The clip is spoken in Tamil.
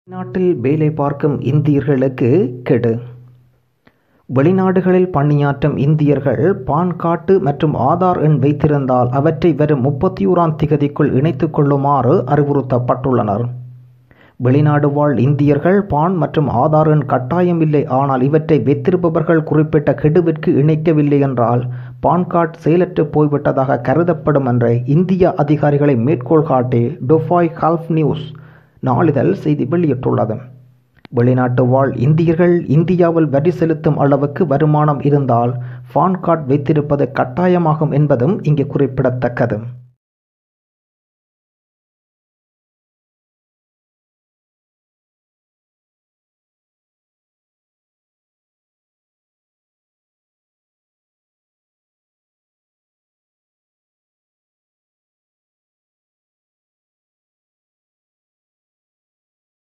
வெளிநாட்டில் வேலை பார்க்கும் இந்தியர்களுக்கு கெடு வெளிநாடுகளில் பணியாற்றும் இந்தியர்கள் பான் கார்டு மற்றும் ஆதார் எண் வைத்திருந்தால் அவற்றை வரும் முப்பத்தி ஓராம் திகதிக்குள் இணைத்துக் கொள்ளுமாறு அறிவுறுத்தப்பட்டுள்ளனர் வெளிநாடு வாழ் இந்தியர்கள் பான் மற்றும் ஆதார் எண் கட்டாயம் இல்லை ஆனால் இவற்றை வைத்திருப்பவர்கள் குறிப்பிட்ட கெடுவிற்கு இணைக்கவில்லை என்றால் பான் கார்டு செயலற்று போய்விட்டதாக கருதப்படும் என்ற இந்திய அதிகாரிகளை மேற்கோள் காட்டி டுபாய் கல்ஃப் நியூஸ் நாளிதழ் செய்தி வெளியிட்டுள்ளது வெளிநாட்டு வாழ் இந்தியர்கள் இந்தியாவில் வரி செலுத்தும் அளவுக்கு வருமானம் இருந்தால் பான் கார்டு வைத்திருப்பது கட்டாயமாகும் என்பதும் இங்கே குறிப்பிடத்தக்கது